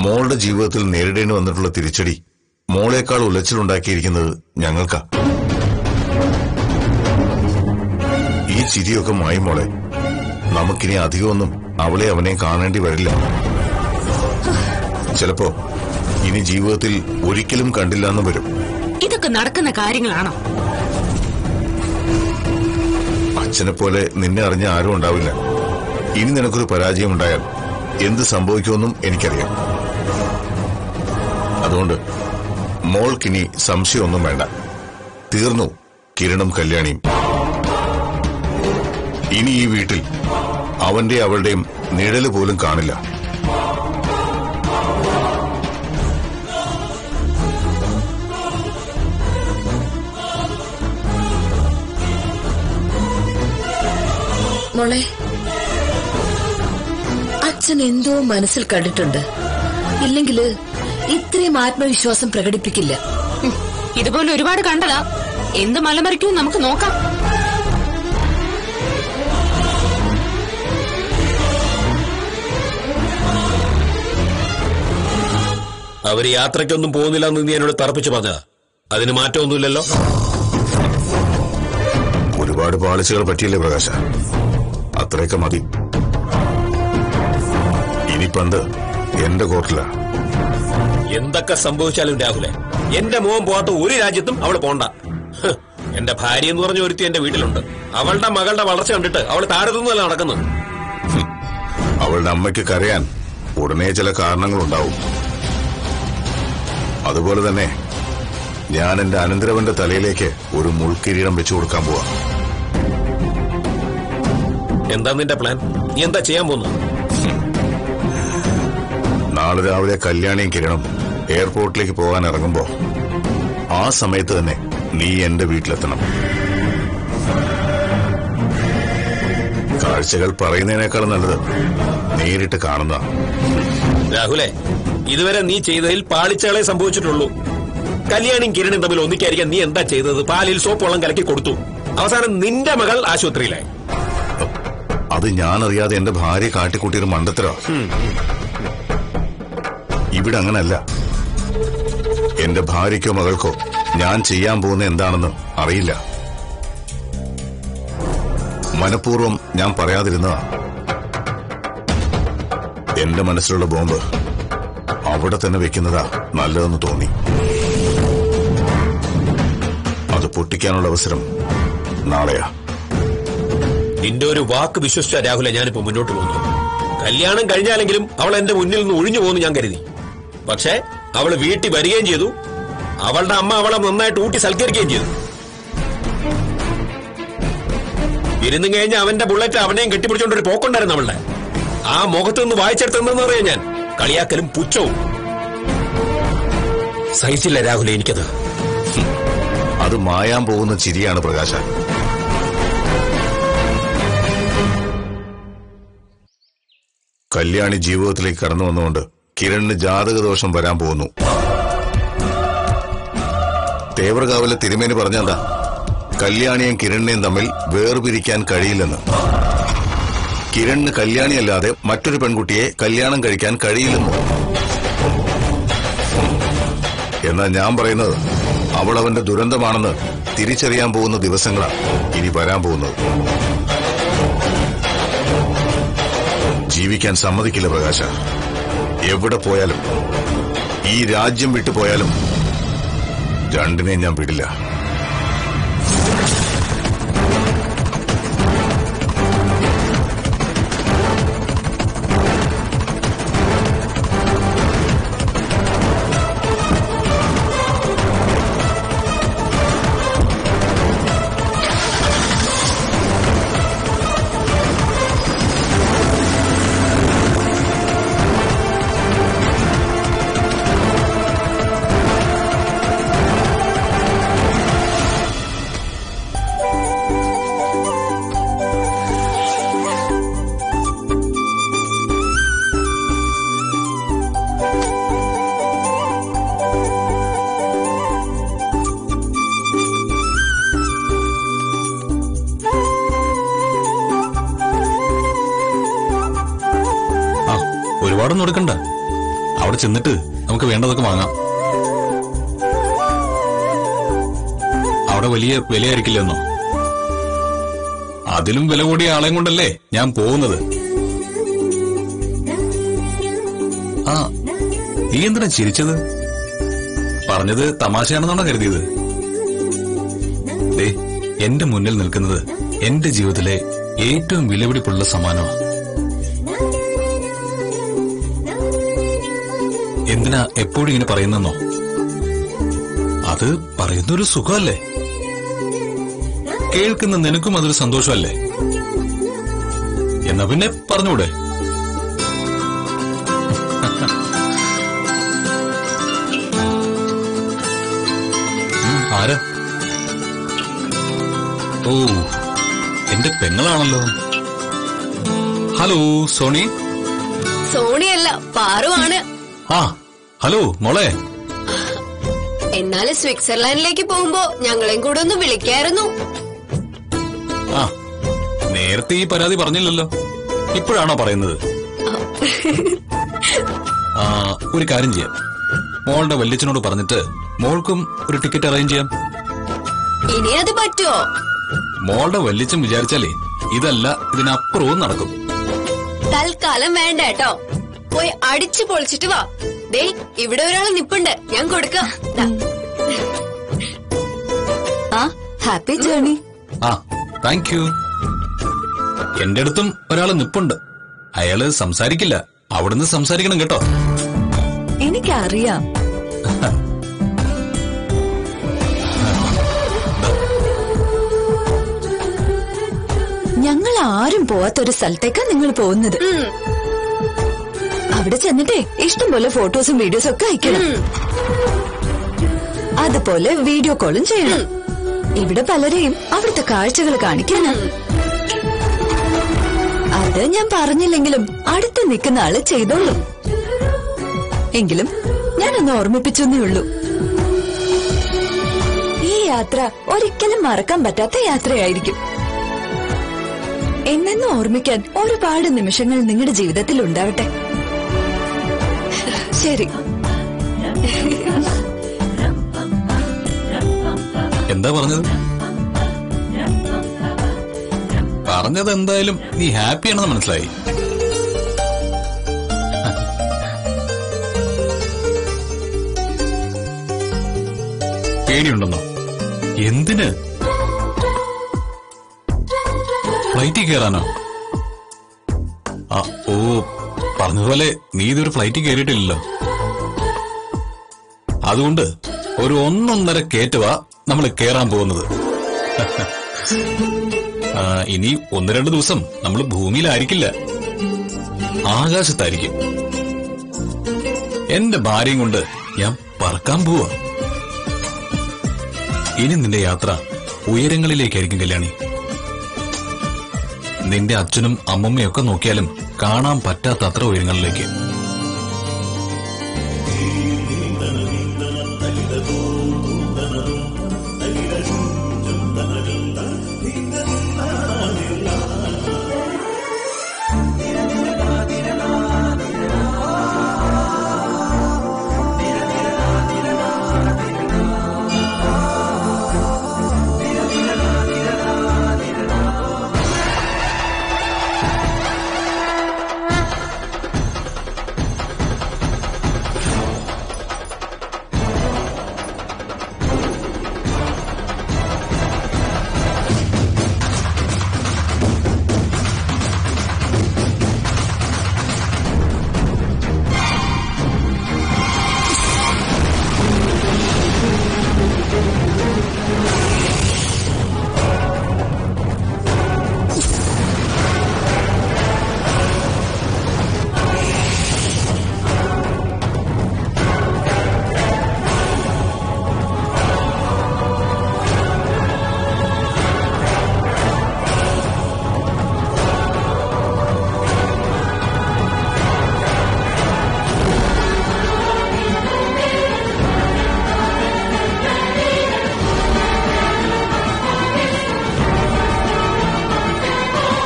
മോളുടെ ജീവിതത്തിൽ നേരിടേണ്ടി വന്നിട്ടുള്ള തിരിച്ചടി മോളേക്കാൾ ഉലച്ചിലുണ്ടാക്കിയിരിക്കുന്നത് ഞങ്ങൾക്കാ ഈ ചിരിയൊക്കെ മായി മോളെ നമുക്കിനി അധികമൊന്നും അവളെ അവനെ കാണേണ്ടി വരില്ല ചിലപ്പോ ഇനി ജീവിതത്തിൽ ഒരിക്കലും കണ്ടില്ല എന്ന് വരും ഇതൊക്കെ നടക്കുന്ന കാര്യങ്ങളാണോ അച്ഛനെ പോലെ നിന്നെ അറിഞ്ഞ ആരും ഉണ്ടാവില്ല ഇനി നിനക്കൊരു പരാജയം ഉണ്ടായാൽ എന്ത് സംഭവിക്കുമെന്നും എനിക്കറിയാം അതുകൊണ്ട് മോൾക്കിനി സംശയമൊന്നും വേണ്ട തീർന്നു കിരണും കല്യാണിയും ഇനി ഈ വീട്ടിൽ അവന്റെ അവളുടെയും നിഴല് പോലും കാണില്ല മോളെ അച്ഛൻ എന്തോ മനസ്സിൽ കണ്ടിട്ടുണ്ട് ഇല്ലെങ്കില് ഇത്രയും ആത്മവിശ്വാസം പ്രകടിപ്പിക്കില്ല ഹും, ഇതുപോലെ ഒരുപാട് കണ്ടതാ എന്ത് മലമറിക്കും നമുക്ക് നോക്കാം അവര് യാത്രയ്ക്കൊന്നും പോകുന്നില്ല എന്ന് നീ എന്നോട് തറപ്പിച്ചു പറഞ്ഞതാ അതിന് മാറ്റമൊന്നുമില്ലല്ലോ ഒരുപാട് പാളിച്ചകൾ പറ്റിയില്ലേ പ്രകാശ അത്രയൊക്കെ മതി ഇനി പന്ത് എന്റെ കോർട്ടിലാ എന്തൊക്കെ സംഭവിച്ചാലും രാഹുലെ എന്റെ മോൻ പോകാത്ത ഒരു രാജ്യത്തും അവള് പോണ്ട ഹ്, എന്റെ ഭാര്യ എന്ന് പറഞ്ഞ ഒരുത്തി എന്റെ വീട്ടിലുണ്ട് അവളുടെ മകളുടെ വളർച്ച കണ്ടിട്ട് അവള് താരതൊന്നുമല്ല നടക്കുന്നത് അവളുടെ അമ്മയ്ക്ക് കരയാൻ ഉടനെ ചില കാരണങ്ങളുണ്ടാവും അതുപോലെ തന്നെ ഞാൻ എന്റെ അനന്തരവന്റെ തലയിലേക്ക് ഒരു മുൾക്കിരീടം വെച്ചു കൊടുക്കാൻ പോവാ എന്താ നിന്റെ പ്ലാൻ നീ എന്താ ചെയ്യാൻ പോകുന്നത് നാളെ രാവിലെ കല്യാണിയും കിരണം എയർപോർട്ടിലേക്ക് പോകാൻ ഇറങ്ങുമ്പോ ആ സമയത്ത് തന്നെ നീ എന്റെ വീട്ടിലെത്തണം കാഴ്ചകൾ പറയുന്നതിനേക്കാൾ നല്ലത് നേരിട്ട് കാണുന്ന രാഹുലെ ഇതുവരെ നീ ചെയ്തതിൽ പാളിച്ചകളെ സംഭവിച്ചിട്ടുള്ളൂ കല്യാണിയും കിരണും തമ്മിൽ ഒന്നിക്കായിരിക്കാൻ നീ എന്താ ചെയ്തത് പാലിൽ സോപ്പ് വെള്ളം കലക്കി കൊടുത്തു അവസാനം നിന്റെ മകൾ ആശുപത്രിയിലായി അത് ഞാനറിയാതെ എന്റെ ഭാര്യ കാട്ടിക്കൂട്ടിയൊരു മണ്ടത്തരോ ഇവിടെ അങ്ങനല്ല എന്റെ ഭാര്യയ്ക്കോ മകൾക്കോ ഞാൻ ചെയ്യാൻ പോകുന്ന എന്താണെന്ന് അറിയില്ല മനഃപൂർവ്വം ഞാൻ പറയാതിരുന്നതാ എന്റെ മനസ്സിലുള്ള ബോംബ് അവിടെ തന്നെ വെക്കുന്നതാ നല്ലതെന്ന് തോന്നി അത് പൊട്ടിക്കാനുള്ള അവസരം നാളെയാ നിന്റെ ഒരു വാക്ക് വിശ്വസിച്ച രാഹുലെ ഞാനിപ്പോ മുന്നോട്ട് പോകുന്നു കല്യാണം കഴിഞ്ഞാലെങ്കിലും അവൾ എന്റെ മുന്നിൽ നിന്ന് ഒഴിഞ്ഞു പോകുന്നു ഞാൻ കരുതി പക്ഷേ അവള് വീട്ടിൽ വരികയും ചെയ്തു അവളുടെ അമ്മ അവളെ നന്നായിട്ട് ഊട്ടി സൽക്കരിക്കുകയും ചെയ്തു വിരുന്നും കഴിഞ്ഞ് അവന്റെ ബുള്ളറ്റ് അവനെയും കെട്ടിപ്പിടിച്ചോണ്ട് ഒരു പോക്കുണ്ടായിരുന്നു അവളുടെ ആ മുഖത്ത് നിന്ന് വായിച്ചെടുത്തെന്ന് അറിയാം ഞാൻ കളിയാക്കലും പുച്ഛവും സഹിച്ചില്ല രാഹുലെ എനിക്കത് അത് മായാൻ പോകുന്ന ചിരിയാണ് പ്രകാശ കല്യാണി ജീവിതത്തിലേക്ക് കടന്നു വന്നുകൊണ്ട് കിരണിന് ജാതകദോഷം വരാൻ പോകുന്നു തേവറകാവിലെ തിരുമേനി പറഞ്ഞെന്താ കല്യാണിയും കിരണിനെയും തമ്മിൽ വേർപിരിക്കാൻ കഴിയില്ലെന്ന് കിരണിന് കല്യാണിയല്ലാതെ മറ്റൊരു പെൺകുട്ടിയെ കല്യാണം കഴിക്കാൻ കഴിയില്ലെന്ന് എന്നാൽ ഞാൻ പറയുന്നത് അവൾ അവന്റെ ദുരന്തമാണെന്ന് തിരിച്ചറിയാൻ പോകുന്ന ദിവസങ്ങളാണ് ഇനി വരാൻ പോകുന്നത് ജീവിക്കാൻ സമ്മതിക്കില്ല പ്രകാശ എവിടെ പോയാലും ഈ രാജ്യം വിട്ടു പോയാലും രണ്ടിനെയും ഞാൻ വിടില്ല ആ ഒരുപാടൊന്നും എടുക്കണ്ട അവിടെ ചെന്നിട്ട് നമുക്ക് വേണ്ടതൊക്കെ വാങ്ങാം അവിടെ വലിയ വിലയായിരിക്കില്ലെന്നോ അതിലും വില കൂടിയ ആളെയും കൊണ്ടല്ലേ ഞാൻ പോകുന്നത് ആ നീ എന്തിനാ ചിരിച്ചത് പറഞ്ഞത് തമാശയാണെന്നാണോ കരുതിയത് ദേ എന്റെ മുന്നിൽ നിൽക്കുന്നത് എന്റെ ജീവിതത്തിലെ ഏറ്റവും വിലപിടിപ്പുള്ള സമ്മാനമാണ് എന്തിനാ എപ്പോഴും ഇങ്ങനെ പറയുന്നെന്നോ അത് പറയുന്നൊരു സുഖമല്ലേ കേൾക്കുന്ന നിനക്കും അതൊരു സന്തോഷമല്ലേ എന്നാ പിന്നെ പറഞ്ഞൂടെ ഉം, ആരാ ഓ എന്റെ പെങ്ങളാണല്ലോ ഹലോ സോണി സോണിയല്ല പാറുവാണ് ആ ഹലോ മോളെ എന്നാലും സ്വിറ്റ്സർലാൻഡിലേക്ക് പോകുമ്പോ ഞങ്ങളെയും കൂടെ ഒന്ന് വിളിക്കായിരുന്നു ആ നേരത്തെ ഈ പരാതി പറഞ്ഞില്ലല്ലോ ഇപ്പോഴാണോ പറയുന്നത് ആ ഒരു കാര്യം ചെയ്യാം മോളുടെ വല്യച്ഛനോട് പറഞ്ഞിട്ട് മോൾക്കും ഒരു ടിക്കറ്റ് അറേഞ്ച് ചെയ്യാം ഇനി അത് പറ്റുമോ മോളുടെ വല്യച്ഛൻ വിചാരിച്ചാലേ ഇതല്ല ഇതിനപ്പുറവും നടക്കും തൽക്കാലം വേണ്ട കേട്ടോ പോയി അടിച്ചു പൊളിച്ചിട്ട് വാ ദേ ഇവിടെ ഒരാൾ നിപ്പുണ്ട് ഞാൻ കൊടുക്കാം ദാ. ആ ഹാപ്പി ജേർണി ആ താങ്ക് യു എന്റെ അടുത്തും ഒരാൾ നിപ്പുണ്ട് അയാള് സംസാരിക്കില്ല അവിടുന്ന് സംസാരിക്കണം കേട്ടോ എനിക്കറിയാം ഞങ്ങൾ ആരും പോവാത്തൊരു സ്ഥലത്തേക്കാ നിങ്ങൾ പോകുന്നത് അവിടെ ചെന്നിട്ടേ ഇഷ്ടംപോലെ ഫോട്ടോസും വീഡിയോസും ഒക്കെ അയക്കണം അതുപോലെ വീഡിയോ കോളും ചെയ്യണം ഇവിടെ പലരെയും അവിടുത്തെ കാഴ്ചകൾ കാണിക്കാനാ അത് ഞാൻ പറഞ്ഞില്ലെങ്കിലും അടുത്ത് നിൽക്കുന്ന ആള് ചെയ്തോളും എങ്കിലും ഞാനൊന്ന് ഓർമ്മിപ്പിച്ചെന്നേ ഉള്ളൂ ഈ യാത്ര ഒരിക്കലും മറക്കാൻ പറ്റാത്ത യാത്രയായിരിക്കും എന്നെന്നും ഓർമ്മിക്കാൻ ഒരുപാട് നിമിഷങ്ങൾ നിങ്ങളുടെ ജീവിതത്തിൽ ഉണ്ടാവട്ടെ ശരി എന്താ പറഞ്ഞത് പറഞ്ഞത് എന്തായാലും നീ ഹാപ്പിയാണെന്ന് മനസ്സിലായി പേടിയുണ്ടെന്നോ എന്തിന് ഫ്ലൈറ്റിൽ കയറാനോ ആ ഓ പറഞ്ഞതുപോലെ നീ ഇതൊരു ഫ്ലൈറ്റിൽ കയറിയിട്ടില്ലല്ലോ അതുകൊണ്ട് ഒരു ഒന്നൊന്നര കയറ്റുവാ നമ്മൾ കയറാൻ പോകുന്നത് ആ, ഇനി ഒന്ന് രണ്ട് ദിവസം നമ്മൾ ഭൂമിയിലായിരിക്കില്ല ആകാശത്തായിരിക്കും എന്റെ ഭാര്യയും കൊണ്ട് ഞാൻ പറക്കാൻ പോവാ ഇനി നിന്റെ യാത്ര ഉയരങ്ങളിലേക്കായിരിക്കും കല്യാണി നിന്റെ അച്ഛനും അമ്മമ്മയും ഒക്കെ നോക്കിയാലും കാണാൻ പറ്റാത്ത അത്ര ഉയരങ്ങളിലേക്ക്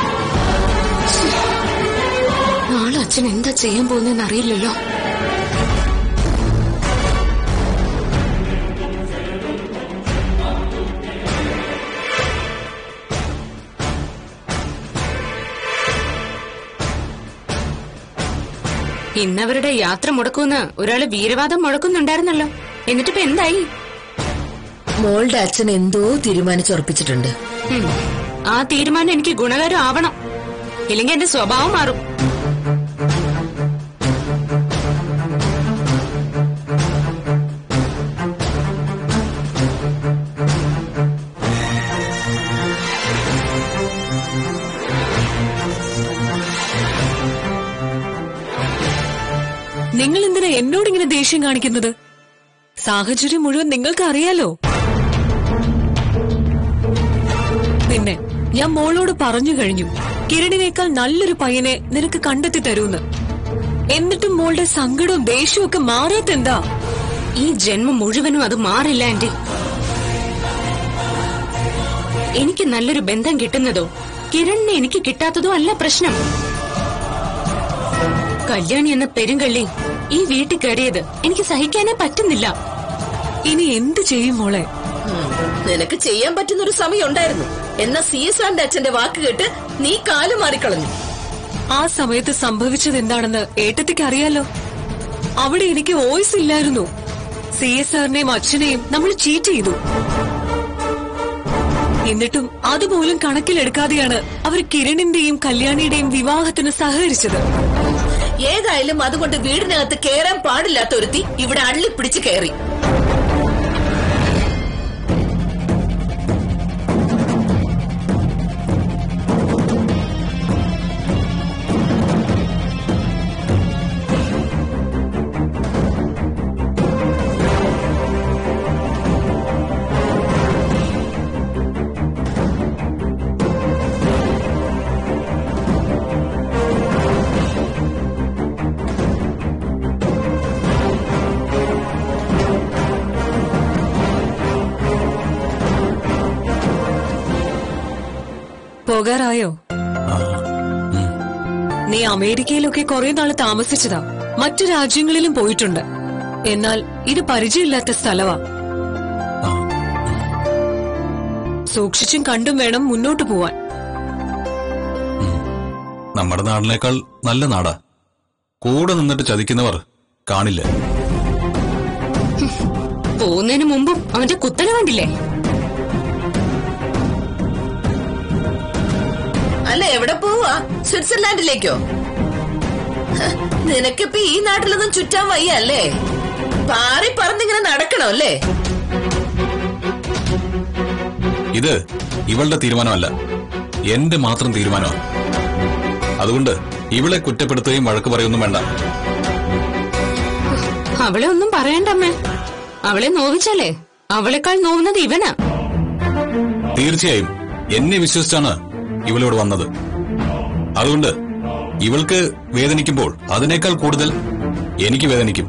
നാളെ അച്ഛൻ എന്താ ചെയ്യാൻ പോകുന്നതെന്ന് അറിയില്ലല്ലോ ഇന്നവരുടെ യാത്ര മുടക്കുമെന്ന് ഒരാള് വീരവാദം മുഴക്കുന്നുണ്ടായിരുന്നല്ലോ എന്നിട്ടിപ്പോ എന്തായി മോളുടെ അച്ഛൻ എന്തോ തീരുമാനിച്ചുറപ്പിച്ചിട്ടുണ്ട് ഉം. ആ തീരുമാനം എനിക്ക് ഗുണകരം ആവണം ഇല്ലെങ്കിൽ എന്റെ സ്വഭാവം മാറും നിങ്ങൾ എന്തിനാ എന്നോട് ഇങ്ങനെ ദേഷ്യം കാണിക്കുന്നത് സാഹചര്യം മുഴുവൻ നിങ്ങൾക്ക് അറിയാലോ പിന്നെ ഞാൻ മോളോട് പറഞ്ഞു കഴിഞ്ഞു കിരണിനേക്കാൾ നല്ലൊരു പയ്യനെ നിനക്ക് കണ്ടെത്തി തരൂന്ന് എന്നിട്ടും മോളുടെ സങ്കടവും ദേഷ്യവും ഒക്കെ മാറാത്തെന്താ ഈ ജന്മം മുഴുവനും അത് മാറില്ല ആന്റി എനിക്ക് നല്ലൊരു ബന്ധം കിട്ടുന്നതോ കിരണിനെ എനിക്ക് കിട്ടാത്തതോ അല്ല പ്രശ്നം കല്യാണി എന്ന പെരുങ്കള്ളി ഈ വീട്ടിൽ കയറിയത് എനിക്ക് സഹിക്കാനേ പറ്റുന്നില്ല ഇനി എന്ത് ചെയ്യും മോളെ നിനക്ക് ചെയ്യാൻ പറ്റുന്ന ഒരു സമയം ഉണ്ടായിരുന്നു എന്നാ സി എസ് ആറിന്റെ അച്ഛന്റെ വാക്ക് കേട്ട് നീ കാല് മാറിക്കളഞ്ഞു ആ സമയത്ത് സംഭവിച്ചത് എന്താണെന്ന് ഏട്ടത്തിക്ക് അറിയാലോ അവിടെ എനിക്ക് വോയിസ് ഇല്ലായിരുന്നു സി എസ് ആറിനെയും അച്ഛനെയും നമ്മൾ ചീറ്റ് ചെയ്തു എന്നിട്ടും അതുപോലും കണക്കിലെടുക്കാതെയാണ് അവർ കിരണിന്റെയും കല്യാണിയുടെയും വിവാഹത്തിന് സഹകരിച്ചത് ഏതായാലും അതുകൊണ്ട് വീടിനകത്ത് കേറാൻ പാടില്ലാത്ത ഒരുത്തി ഇവിടെ അള്ളിപ്പിടിച്ച് കയറി പോകാറായോ നീ അമേരിക്കയിലൊക്കെ കുറെ നാള് താമസിച്ചതാ മറ്റു രാജ്യങ്ങളിലും പോയിട്ടുണ്ട് എന്നാൽ ഇത് പരിചയമില്ലാത്ത സ്ഥലവാ സൂക്ഷിച്ചും കണ്ടും വേണം മുന്നോട്ട് പോവാൻ നമ്മുടെ നാടിനേക്കാൾ നല്ല നാടാ കൂടെ നിന്നിട്ട് ചതിക്കുന്നവർ കാണില്ല പോകുന്നതിന് മുമ്പും അവന്റെ കുത്തല കണ്ടില്ലേ അല്ല എവിടെ പോവാ സ്വിറ്റ്സർലാൻഡിലേക്കോ ഹ, നിനക്കിപ്പോ ഈ നാട്ടിലൊന്നും ചുറ്റാൻ വയ്യ അല്ലേ പാറി പറന്നിങ്ങനെ നടക്കണോ അല്ലേ ഇത് ഇവളുടെ തീരുമാനമല്ല എന്റെ മാത്രം തീരുമാനമാണ് അതുകൊണ്ട് ഇവളെ കുറ്റപ്പെടുത്തുകയും വഴക്ക് പറയുകയൊന്നും വേണ്ട അവളെ ഒന്നും പറയണ്ടമ്മേ അവളെ നോവിച്ചാലേ അവളെക്കാൾ നോവുന്നത് ഇവനാ തീർച്ചയായും എന്നെ വിശ്വസിച്ചാണ് ഇവളോട് വന്നത് അതുകൊണ്ട് ഇവൾക്ക് വേദനിക്കുമ്പോൾ അതിനേക്കാൾ കൂടുതൽ എനിക്ക് വേദനിക്കും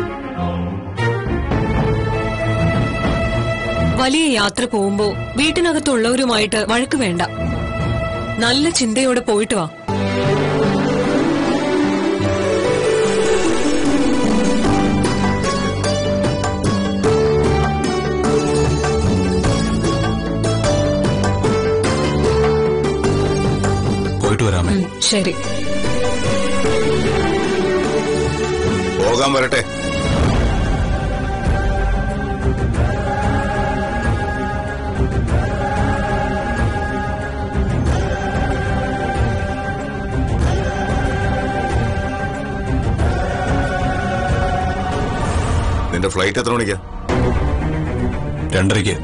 വലിയ യാത്ര പോകുമ്പോ വീട്ടിനകത്തുള്ളവരുമായിട്ട് വഴക്ക് വേണ്ട നല്ല ചിന്തയോടെ പോയിട്ട് വാ പോയിട്ട് വരാമേ ഉം, ശരി പോകാൻ വരട്ടെ നിന്റെ ഫ്ലൈറ്റ് എത്ര മണിക്കാ രണ്ടരയ്ക്ക്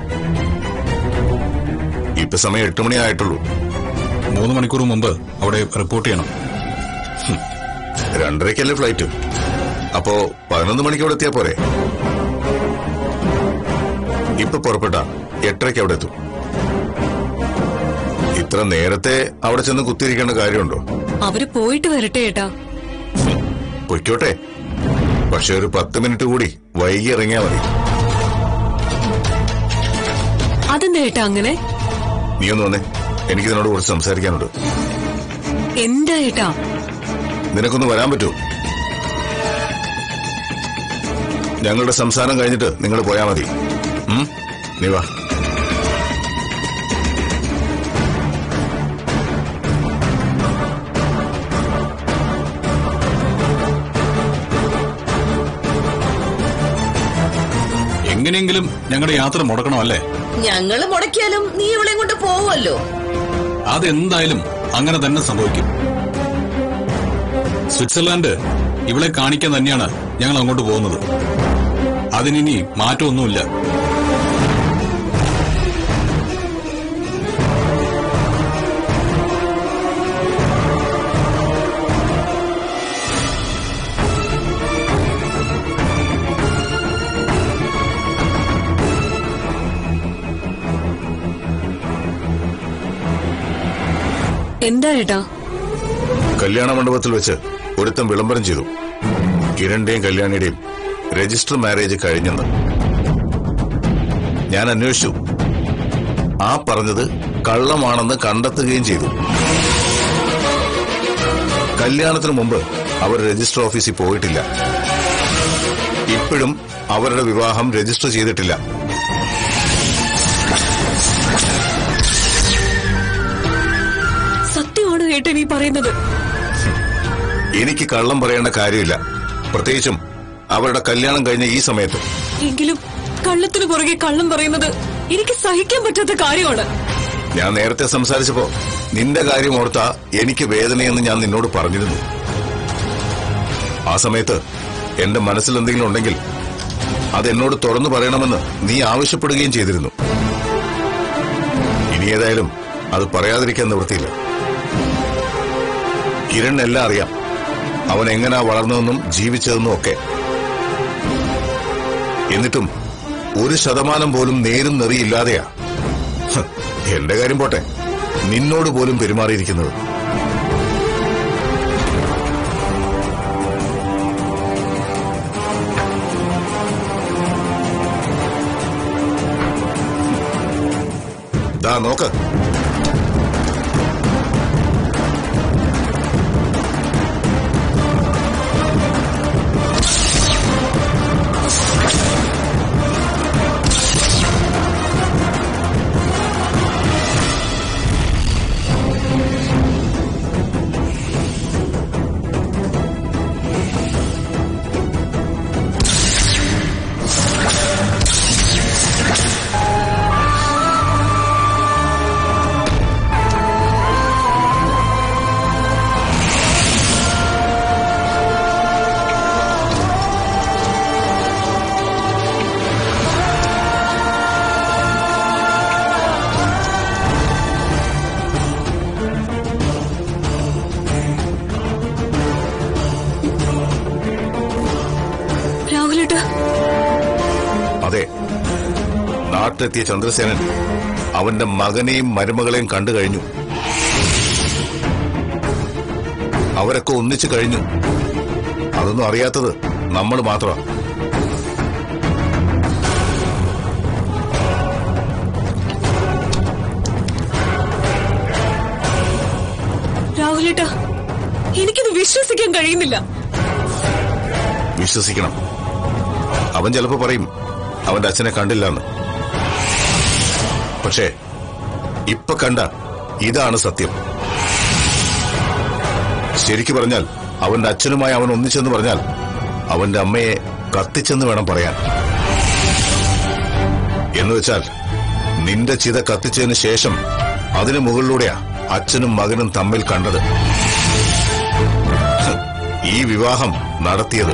ഇപ്പൊ സമയം എട്ട് മണി ആയിട്ടുള്ളൂ മൂന്ന് മണിക്കൂർ മുമ്പ് അവിടെ റിപ്പോർട്ട് ചെയ്യണം രണ്ടരയ്ക്കല്ലേ ഫ്ലൈറ്റ് അപ്പോ പതിനൊന്ന് മണിക്ക് അവിടെ എത്തിയാ പോരെ ഇപ്പൊ പുറപ്പെട്ട എട്ടരയ്ക്ക് അവിടെ എത്തും ഇത്ര നേരത്തെ അവിടെ ചെന്ന് കുത്തിയിരിക്കേണ്ട കാര്യമുണ്ടോ അവര് പോയിട്ട് വരട്ടെ ഏട്ടാ പൊയ്ക്കോട്ടെ പക്ഷെ ഒരു പത്ത് മിനിറ്റ് കൂടി വൈകി ഇറങ്ങിയാ മതി അതെന്താ ഏട്ടാ അങ്ങനെ നീ ഒന്ന് വന്നേ എനിക്ക് നിന്നോട് കുറച്ച് സംസാരിക്കാനുണ്ട് എന്താ ഏട്ടാ നിനക്കൊന്ന് വരാൻ പറ്റുമോ ഞങ്ങളുടെ സംസാരം കഴിഞ്ഞിട്ട് നിങ്ങൾ പോയാ മതി ഉം? നീ വാ എങ്ങനെയെങ്കിലും ഞങ്ങളുടെ യാത്ര മുടക്കണമല്ലേ ഞങ്ങള് മുടക്കിയാലും നീ ഇവളെയും കൊണ്ട് പോവുമല്ലോ അതെന്തായാലും അങ്ങനെ തന്നെ സംഭവിക്കും സ്വിറ്റ്സർലാൻഡ് ഇവളെ കാണിക്കാൻ തന്നെയാണ് ഞങ്ങൾ അങ്ങോട്ട് പോകുന്നത് അതിനിനി മാറ്റമൊന്നുമില്ല എന്താ ഏട്ടാ കല്യാണ മണ്ഡപത്തിൽ വെച്ച് ഒരുത്തം വിളംബരം ചെയ്തു കിരണിന്റെയും കല്യാണിയുടെയും രജിസ്റ്റർ മാരേജ് കഴിഞ്ഞെന്ന് ഞാൻ അന്വേഷിച്ചു ആ പറഞ്ഞത് കള്ളമാണെന്ന് കണ്ടെത്തുകയും ചെയ്തു കല്യാണത്തിന് മുമ്പ് അവർ രജിസ്റ്റർ ഓഫീസിൽ പോയിട്ടില്ല ഇപ്പോഴും അവരുടെ വിവാഹം രജിസ്റ്റർ ചെയ്തിട്ടില്ല സത്യമാണ് ഏട്ടൻ ഈ പറയുന്നത് എനിക്ക് കള്ളം പറയേണ്ട കാര്യമില്ല പ്രത്യേകിച്ചും അവരുടെ കല്യാണം കഴിഞ്ഞ ഈ സമയത്ത് എങ്കിലും കള്ളത്തിന് പുറകെ കള്ളം പറയുന്നത് എനിക്ക് സഹിക്കാൻ പറ്റാത്ത കാര്യമാണ് ഞാൻ നേരത്തെ സംസാരിച്ചപ്പോ നിന്റെ കാര്യം ഓർത്താ എനിക്ക് വേദനയെന്ന് ഞാൻ നിന്നോട് പറഞ്ഞിരുന്നു ആ സമയത്ത് എന്റെ മനസ്സിൽ എന്തെങ്കിലും ഉണ്ടെങ്കിൽ അത് എന്നോട് തുറന്നു പറയണമെന്ന് നീ ആവശ്യപ്പെടുകയും ചെയ്തിരുന്നു ഇനി ഏതായാലും അത് പറയാതിരിക്കാൻ നിവൃത്തിയില്ല കിരൺ എല്ലാം അറിയാം അവൻ എങ്ങനാ വളർന്നതെന്നും ജീവിച്ചതെന്നും ഒക്കെ എന്നിട്ടും ഒരു ശതമാനം പോലും നേരും നെറിയില്ലാതെയാ ഹ്, എന്റെ കാര്യം പോട്ടെ നിന്നോട് പോലും പെരുമാറിയിരിക്കുന്നത് ദാ നോക്ക് രാഹുലേട്ടാ അതെ നാട്ടിലെത്തിയ ചന്ദ്രസേനൻ അവന്റെ മകനെയും മരുമകളെയും കണ്ടു കഴിഞ്ഞു അവരൊക്കെ ഒന്നിച്ചു കഴിഞ്ഞു അതൊന്നും അറിയാത്തത് നമ്മൾ മാത്രമാണ് രാഹുലേട്ടാ എനിക്കിത് വിശ്വസിക്കാൻ കഴിയുന്നില്ല വിശ്വസിക്കണം അവൻ ചിലപ്പോ പറയും അവന്റെ അച്ഛനെ കണ്ടില്ലെന്ന് പക്ഷേ ഇപ്പൊ കണ്ട ഇതാണ് സത്യം ശരിക്കു പറഞ്ഞാൽ അവന്റെ അച്ഛനുമായി അവൻ ഒന്നിച്ചെന്ന് പറഞ്ഞാൽ അവന്റെ അമ്മയെ കത്തിച്ചെന്ന് വേണം പറയാൻ എന്ന് വെച്ചാൽ നിന്റെ ചിത കത്തിച്ചതിന് ശേഷം അതിനു മുകളിലൂടെയാ അച്ഛനും മകനും തമ്മിൽ കണ്ടത് ഹ്, ഈ വിവാഹം നടത്തിയത്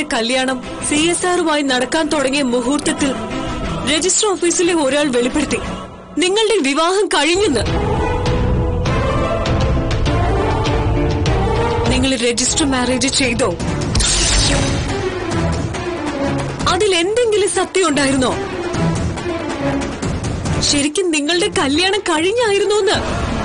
കല്യാണം സി എസ് ആറുമായി നടക്കാൻ തുടങ്ങിയ മുഹൂർത്തത്തിൽ രജിസ്റ്റർ ഓഫീസിലെ ഒരാൾ വെളിപ്പെടുത്തി നിങ്ങളുടെ വിവാഹം കഴിഞ്ഞെന്ന് നിങ്ങൾ രജിസ്റ്റർ മാരേജ് ചെയ്തോ അതിൽ എന്തെങ്കിലും സത്യം ഉണ്ടായിരുന്നോ ശരിക്കും നിങ്ങളുടെ കല്യാണം കഴിഞ്ഞായിരുന്നോന്ന്